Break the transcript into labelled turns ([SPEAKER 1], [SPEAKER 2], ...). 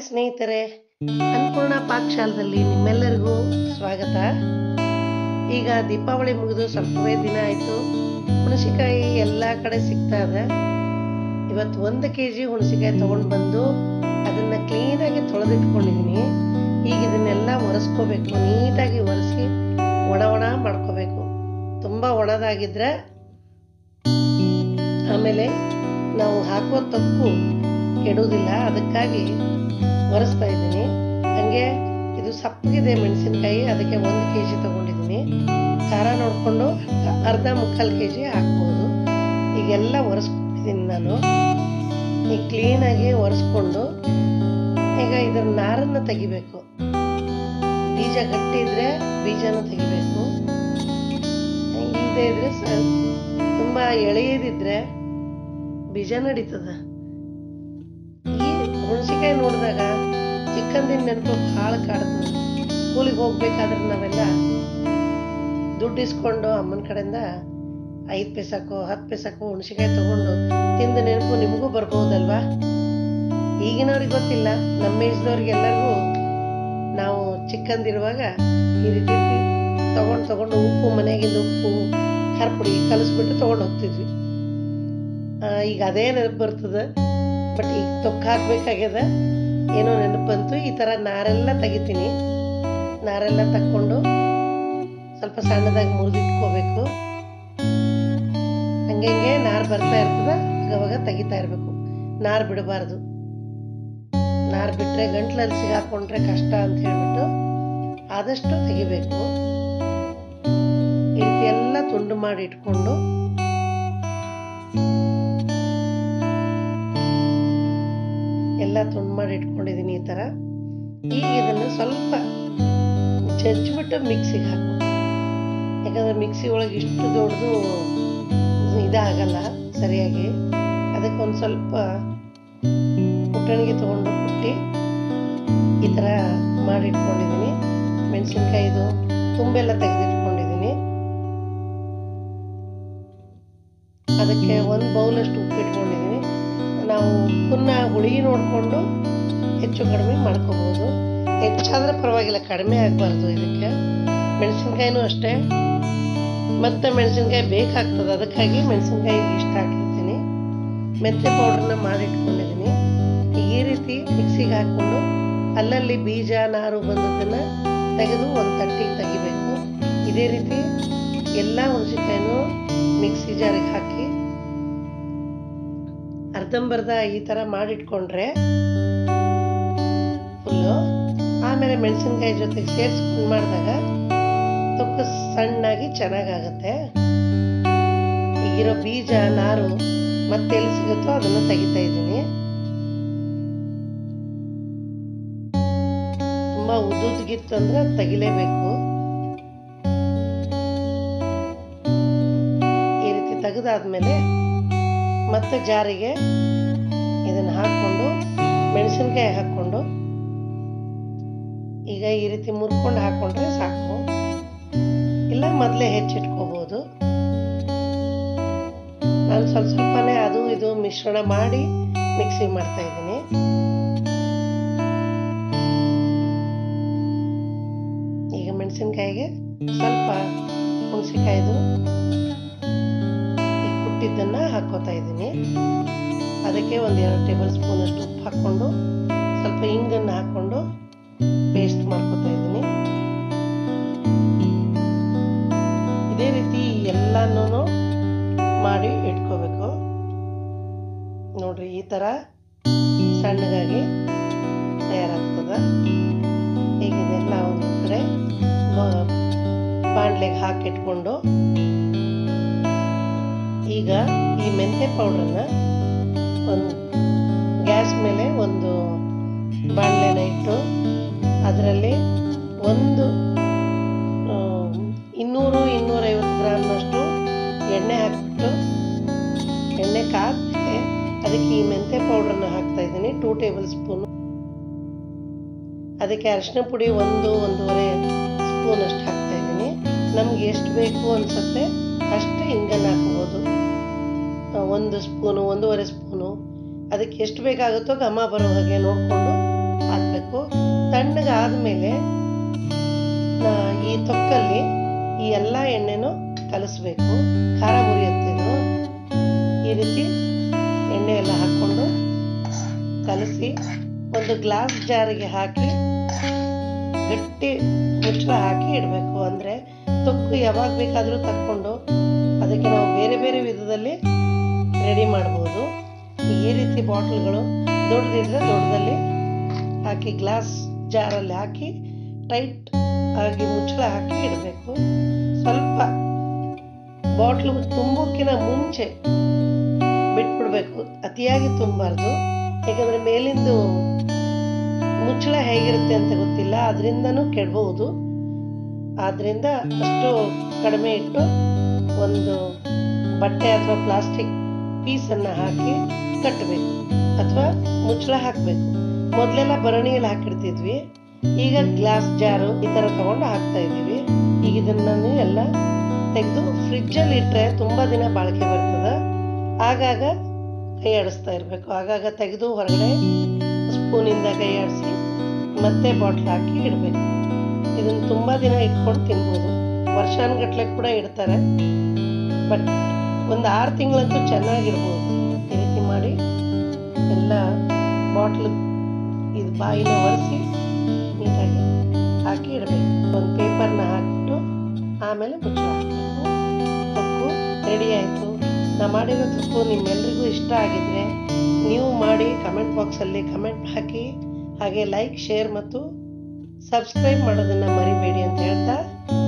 [SPEAKER 1] ಸ್ನೇಹಿತರೆ ಅನ್ನಪೂರ್ಣ ಪಾಕಶಾಲದಲ್ಲಿ ನಿಮ್ಮೆಲ್ಲರಿಗೂ ಸ್ವಾಗತ ಈಗ ದೀಪಾವಳಿ ಮುಗಿದು ಸ್ವಲ್ಪವೇ ದಿನ ಆಯಿತು ಹುಣಸಿಕಾಯಿ ಎಲ್ಲ ಕಡೆ ಸಿಗ್ತಾ ಇದೆ ಇವತ್ತು ಒಂದು ಕೆ ಜಿ ಹುಣಸಿಕಾಯಿ ತೊಗೊಂಡು ಬಂದು ಅದನ್ನು ಕ್ಲೀನಾಗಿ ತೊಳೆದಿಟ್ಕೊಂಡಿದ್ದೀನಿ ಈಗ ಇದನ್ನೆಲ್ಲ ಒರೆಸ್ಕೋಬೇಕು ನೀಟಾಗಿ ಒರೆಸಿ ಒಣ ಒಣ ಮಾಡ್ಕೋಬೇಕು ತುಂಬ ಒಣದಾಗಿದ್ರೆ ಆಮೇಲೆ ನಾವು ಹಾಕೋ ತಪ್ಪು ಕೆಡುವುದಿಲ್ಲ ಅದಕ್ಕಾಗಿ ಒರೆಸ್ತಾ ಇದ್ದೀನಿ ಹಾಗೆ ಇದು ಸಪ್ಪಗಿದೆ ಮೆಣಸಿನ್ಕಾಯಿ ಅದಕ್ಕೆ ಒಂದು ಕೆ ಜಿ ತೊಗೊಂಡಿದ್ದೀನಿ ಖಾರ ನೋಡಿಕೊಂಡು ಅರ್ಧ ಮುಕ್ಕಾಲು ಕೆ ಜಿ ಹಾಕ್ಬೋದು ಈಗೆಲ್ಲ ಒರೆಸ್ಕೊಂಡಿದ್ದೀನಿ ನಾನು ಈಗ ಕ್ಲೀನಾಗಿ ಒರೆಸ್ಕೊಂಡು ಈಗ ಇದರ ನಾರನ್ನು ತೆಗಿಬೇಕು ಬೀಜ ಗಟ್ಟಿ ಇದ್ರೆ ಬೀಜನ ತೆಗಿಬೇಕು ಇಲ್ಲದೆ ಇದ್ರೆ ಸ ತುಂಬ ಎಳೆಯದಿದ್ರೆ ಬೀಜ ನಡೀತದ ಈ ಹುಣಸಿಕಾಯಿ ನೋಡಿದಾಗ ಚಿಕ್ಕಂದಿನ ನೆನಪು ಭಾಳ ಕಾಡ್ತದೆ ಸ್ಕೂಲಿಗೆ ಹೋಗ್ಬೇಕಾದ್ರೆ ನಾವೆಲ್ಲ ದುಡ್ಡು ಇಸ್ಕೊಂಡು ಅಮ್ಮನ ಕಡೆಯಿಂದ ಐದು ಪೈಸಾಕೋ ಹತ್ತು ಪೈಸಾಕೋ ಹುಣಸಿಕಾಯಿ ತಗೊಂಡು ತಿಂದ ನೆನಪು ನಿಮಗೂ ಬರ್ಬೋದಲ್ವಾ ಈಗಿನವ್ರಿಗೆ ಗೊತ್ತಿಲ್ಲ ನಮ್ಮ ಏಜ್ದವ್ರಿಗೆಲ್ಲರಿಗೂ ನಾವು ಚಿಕ್ಕಂದಿರುವಾಗ ಈ ರೀತಿ ತಗೊಂಡು ತಗೊಂಡು ಉಪ್ಪು ಮನೆಗಿಂದ ಉಪ್ಪು ಖಾರ ಪುಡಿ ಕಲಿಸ್ಬಿಟ್ಟು ತೊಗೊಂಡು ಹೋಗ್ತಿದ್ವಿ ಈಗ ಅದೇ ನೆನಪು ಬರ್ತದೆ ಬಟ್ ಈಗ ತೊಕ್ಕ ಹಾಕ್ಬೇಕಾಗ್ಯದ ಏನೋ ನೆನಪು ಬಂತು ಈ ಥರ ನಾರೆಲ್ಲ ತೆಗಿತೀನಿ ನಾರೆಲ್ಲ ತಕ್ಕೊಂಡು ಸ್ವಲ್ಪ ಸಣ್ಣದಾಗಿ ಮುರಿದಿಟ್ಕೋಬೇಕು ಹಂಗೆ ಹಿಂಗೆ ನಾರು ಬರ್ತಾ ಇರ್ತದ ಅವಾಗ ತೆಗಿತಾ ಇರಬೇಕು ನಾರು ಬಿಡಬಾರ್ದು ನಾರು ಬಿಟ್ಟರೆ ಗಂಟ್ಲಲ್ಲಿ ಸಿಗಾಕೊಂಡ್ರೆ ಕಷ್ಟ ಅಂತ ಹೇಳ್ಬಿಟ್ಟು ಆದಷ್ಟು ತೆಗಿಬೇಕು ಈ ರೀತಿ ಎಲ್ಲ ತುಂಡು ಮಾಡಿ ಇಟ್ಕೊಂಡು ಎಲ್ಲ ತುಂಡು ಮಾಡಿ ಇಟ್ಕೊಂಡಿದ್ದೀನಿ ಈ ಥರ ಈಗ ಇದನ್ನು ಸ್ವಲ್ಪ ಜಜ್ಜಿಬಿಟ್ಟು ಮಿಕ್ಸಿಗೆ ಹಾಕು ಯಾಕಂದ್ರೆ ಮಿಕ್ಸಿ ಒಳಗೆ ಇಷ್ಟು ದೊಡ್ಡದು ಇದಾಗಲ್ಲ ಸರಿಯಾಗಿ ಅದಕ್ಕೆ ಒಂದು ಸ್ವಲ್ಪ ಪುಟ್ಟಣಿಗೆ ತೊಗೊಂಡು ಕುಟ್ಟಿ ಈ ಥರ ಮಾಡಿಟ್ಕೊಂಡಿದ್ದೀನಿ ಮೆಣಸಿನ್ಕಾಯಿದು ತುಂಬೆಲ್ಲ ತೆಗೆದಿಟ್ಕೊಂಡಿದ್ದೀನಿ ಅದಕ್ಕೆ ಒಂದು ಬೌಲಷ್ಟು ಉಪ್ಪು ಇಟ್ಕೊಂಡಿದ್ದೀನಿ ನಾವು ಪುನಃ ಹುಳಿ ನೋಡಿಕೊಂಡು ಹೆಚ್ಚು ಕಡಿಮೆ ಮಾಡ್ಕೋಬೋದು ಹೆಚ್ಚಾದ್ರೆ ಪರವಾಗಿಲ್ಲ ಕಡಿಮೆ ಆಗಬಾರ್ದು ಇದಕ್ಕೆ ಮೆಣಸಿನ್ಕಾಯಿನೂ ಅಷ್ಟೇ ಮತ್ತೆ ಮೆಣಸಿನ್ಕಾಯಿ ಬೇಕಾಗ್ತದೆ ಅದಕ್ಕಾಗಿ ಮೆಣಸಿನ್ಕಾಯಿ ಇಷ್ಟ ಹಾಕಿರ್ತೀನಿ ಮೆಂತ್ಯ ಪೌಡ್ರನ್ನ ಮಾಡಿಟ್ಕೊಂಡಿದ್ದೀನಿ ಈ ರೀತಿ ಮಿಕ್ಸಿಗೆ ಹಾಕ್ಕೊಂಡು ಅಲ್ಲಲ್ಲಿ ಬೀಜ ನಾರು ಬಂದದನ್ನು ತೆಗೆದು ಒಂದು ತಟ್ಟಿಗೆ ತೆಗಿಬೇಕು ಇದೇ ರೀತಿ ಎಲ್ಲ ಹುಣಸಿಕಾಯಿನೂ ಮಿಕ್ಸಿ ಜಾರಿಗೆ ಹಾಕಿ ಅರ್ಧಂಬರ್ಧ ಈ ಥರ ಮಾಡಿಟ್ಕೊಂಡ್ರೆ ಫುಲ್ಲು ಆಮೇಲೆ ಮೆಣಸಿನ್ಕಾಯಿ ಜೊತೆಗೆ ಸೇರಿಸ್ಕೊಂಡು ಮಾಡಿದಾಗ ತೊಕ್ಕ ಸಣ್ಣಾಗಿ ಚೆನ್ನಾಗಾಗತ್ತೆ ಈಗಿರೋ ಬೀಜ ನಾರು ಮತ್ತೆ ಎಲ್ಲಿ ಸಿಗುತ್ತೋ ಅದನ್ನು ತೆಗಿತಾ ಇದ್ದೀನಿ ತುಂಬ ಉದ್ದುದ್ಗಿತ್ತಂದ್ರೆ ತೆಗಿಲೇಬೇಕು ಈ ರೀತಿ ತೆಗೆದಾದ್ಮೇಲೆ ಮತ್ತೆ ಜಾರಿಗೆ ಇದನ್ನು ಹಾಕ್ಕೊಂಡು ಮೆಣಸಿನ್ಕಾಯಿ ಹಾಕ್ಕೊಂಡು ಈಗ ಈ ರೀತಿ ಮುರ್ಕೊಂಡು ಹಾಕ್ಕೊಂಡ್ರೆ ಸಾಕು ಇಲ್ಲ ಮೊದಲೇ ಹೆಚ್ಚಿಟ್ಕೋಬೋದು ನಾನು ಸ್ವಲ್ಪ ಸ್ವಲ್ಪನೇ ಅದು ಇದು ಮಿಶ್ರಣ ಮಾಡಿ ಮಿಕ್ಸಿ ಮಾಡ್ತಾ ಇದ್ದೀನಿ ಈಗ ಮೆಣಸಿನ್ಕಾಯಿಗೆ ಸ್ವಲ್ಪ ಹುಣಸಿಕಾಯ್ದು ಈ ಕುಟ್ಟಿದ್ದನ್ನು ಹಾಕೋತಾ ಇದ್ದೀನಿ ಅದಕ್ಕೆ ಒಂದು ಎರಡು ಟೇಬಲ್ ಸ್ಪೂನ್ ಅಷ್ಟು ಉಪ್ಪು ಹಾಕ್ಕೊಂಡು ಸ್ವಲ್ಪ ಹಿಂಗನ್ನು ಹಾಕ್ಕೊಂಡು ಪೇಸ್ಟ್ ಮಾಡ್ಕೊತಾ ಇದ್ದೀನಿ ಇದೇ ರೀತಿ ಎಲ್ಲನೂ ಮಾಡಿ ಇಟ್ಕೋಬೇಕು ನೋಡ್ರಿ ಈ ಥರ ಸಣ್ಣಗಾಗಿ ತಯಾರಾಗ್ತದ ಈಗ ಇದೆಲ್ಲ ಒಂದು ಕಡೆ ಬಾಣಲೆಗೆ ಹಾಕಿಟ್ಕೊಂಡು ಈಗ ಈ ಮೆಂತ್ಯ ಪೌಡ್ರನ್ನ ಒಂದು ಗ್ಯಾಸ್ ಮೇಲೆ ಒಂದು ಬಾಣಲೆನ ಇಟ್ಟು ಅದರಲ್ಲಿ ಒಂದು ಇನ್ನೂರು ಇನ್ನೂರೈವತ್ತು ಗ್ರಾಮ್ನಷ್ಟು ಎಣ್ಣೆ ಹಾಕ್ಬಿಟ್ಟು ಎಣ್ಣೆ ಕಾದ್ಮೇಲೆ ಅದಕ್ಕೆ ಈ ಮೆಂತ್ಯ ಪೌಡ್ರನ್ನ ಹಾಕ್ತಾ ಇದ್ದೀನಿ ಟೂ ಟೇಬಲ್ ಸ್ಪೂನು ಅದಕ್ಕೆ ಅರಿಶಿನ ಪುಡಿ ಒಂದು ಒಂದೂವರೆ ಸ್ಪೂನ್ ಅಷ್ಟು ಹಾಕ್ತಾ ಇದ್ದೀನಿ ನಮ್ಗೆ ಎಷ್ಟು ಬೇಕು ಅನ್ಸುತ್ತೆ ಅಷ್ಟು ಹಿಂಗನ್ನು ಹಾಕ್ಬೋದು ಒಂದು ಸ್ಪೂನು ಒಂದೂವರೆ ಸ್ಪೂನು ಅದಕ್ಕೆ ಎಷ್ಟು ಬೇಕಾಗುತ್ತೋ ಘಮ ಬರೋ ಹಾಗೆ ನೋಡಿಕೊಂಡು ಹಾಕಿ ತಣ್ಣಗಾದ್ಮೇಲೆ ನಾ- ಈ ತೊಕ್ಕಲ್ಲಿ ಈ ಎಲ್ಲ ಎಣ್ಣೆನೂ ಕಲಿಸ್ಬೇಕು ಖಾರ ಮುರಿಯುತ್ತಿದ್ದು ಈ ರೀತಿ ಎಣ್ಣೆ ಎಲ್ಲ ಹಾಕ್ಕೊಂಡು ಕಲಸಿ ಒಂದು ಗ್ಲಾಸ್ ಜಾರಿಗೆ ಹಾಕಿ ಗಟ್ಟಿ ಮುಚ್ಚಳ ಹಾಕಿ ಇಡಬೇಕು ಅಂದರೆ ತೊಕ್ಕು ಯಾವಾಗ ಬೇಕಾದರೂ ತಕ್ಕೊಂಡು ಅದಕ್ಕೆ ನಾವು ಬೇರೆ ಬೇರೆ ವಿಧದಲ್ಲಿ ರೆಡಿ ಮಾಡ್ಬೋದು ಈ ರೀತಿ ಬಾಟ್ಲ್ಗಳು ದೊಡ್ಡದಿದ್ರೆ ದೊಡ್ಡದಲ್ಲಿ ಹಾಕಿ ಗ್ಲಾಸ್ ಜಾರಲ್ಲಿ ಹಾಕಿ ಟೈಟ್ ಆಗಿ ಮುಚ್ಚಳ ಹಾಕಿ ಇಡಬೇಕು ಸ್ವಲ್ಪ ಬಾಟ್ಲು ತುಂಬೋಕ್ಕಿಂತ ಮುಂಚೆ ಬಿಟ್ಬಿಡ್ಬೇಕು ಅತಿಯಾಗಿ ತುಂಬಾರ್ದು ಯಾಕಂದ್ರೆ ಮೇಲಿಂದು ಮುಚ್ಚಳ ಹೇಗಿರುತ್ತೆ ಅಂತ ಗೊತ್ತಿಲ್ಲ ಅದರಿಂದನೂ ಕೆಡಬಹುದು ಆದ್ರಿಂದ ಅಷ್ಟು ಕಡಿಮೆ ಇಟ್ಟು ಒಂದು ಬಟ್ಟೆ ಅಥವಾ ಪ್ಲಾಸ್ಟಿಕ್ ಪೀಸನ್ನು ಹಾಕಿ ಕಟ್ಟಬೇಕು ಅಥವಾ ಮುಚ್ಚಳ ಹಾಕಬೇಕು ಮೊದಲೆಲ್ಲ ಭರಣಿಯಲ್ಲಿ ಹಾಕಿಡ್ತಿದ್ವಿ ಈಗ ಗ್ಲಾಸ್ ಜಾರು ಈ ಥರ ತಗೊಂಡು ಹಾಕ್ತಾ ಇದ್ದೀವಿ ಈಗ ಇದನ್ನು ಎಲ್ಲ ತೆಗೆದು ಫ್ರಿಜ್ಜಲ್ಲಿ ಇಟ್ಟರೆ ತುಂಬ ದಿನ ಬಾಳಿಕೆ ಬರ್ತದೆ ಆಗಾಗ ಕೈ ಆಡಿಸ್ತಾ ಇರಬೇಕು ಆಗಾಗ ತೆಗೆದು ಹೊರಗಡೆ ಸ್ಪೂನಿಂದ ಕೈ ಆಡಿಸಿ ಮತ್ತೆ ಬಾಟ್ಲ್ ಹಾಕಿ ಇಡಬೇಕು ಇದನ್ನು ತುಂಬ ದಿನ ಇಟ್ಕೊಂಡು ತಿನ್ಬೋದು ವರ್ಷಾನುಗಟ್ಲೆ ಕೂಡ ಇಡ್ತಾರೆ ಬಟ್ ಒಂದು ಆರು ತಿಂಗಳಂತೂ ಚೆನ್ನಾಗಿರ್ಬೋದು ಈ ರೀತಿ ಮಾಡಿ ಎಲ್ಲ ಬಾಟ್ಲು ಇದು ಬಾಯಿನ ಒರೆಸಿ ನೀಟಾಗಿ ಹಾಕಿ ಇಡಬೇಕು ಒಂದು ಪೇಪರ್ನ ಹಾಕಿಬಿಟ್ಟು ಆಮೇಲೆ ಮುಚ್ಚಳ ಹಾಕಬೇಕು ತೊಕ್ಕು ರೆಡಿ ಆಯಿತು ನಾ ಮಾಡಿರೋ ತೊಕ್ಕು ನಿಮ್ಮೆಲ್ರಿಗೂ ಇಷ್ಟ ಆಗಿದ್ರೆ ನೀವು ಮಾಡಿ ಕಮೆಂಟ್ ಬಾಕ್ಸಲ್ಲಿ ಕಮೆಂಟ್ ಹಾಕಿ ಹಾಗೆ ಲೈಕ್ ಶೇರ್ ಮತ್ತು ಸಬ್ಸ್ಕ್ರೈಬ್ ಮಾಡೋದನ್ನು ಮರಿಬೇಡಿ ಅಂತ ಹೇಳ್ತಾ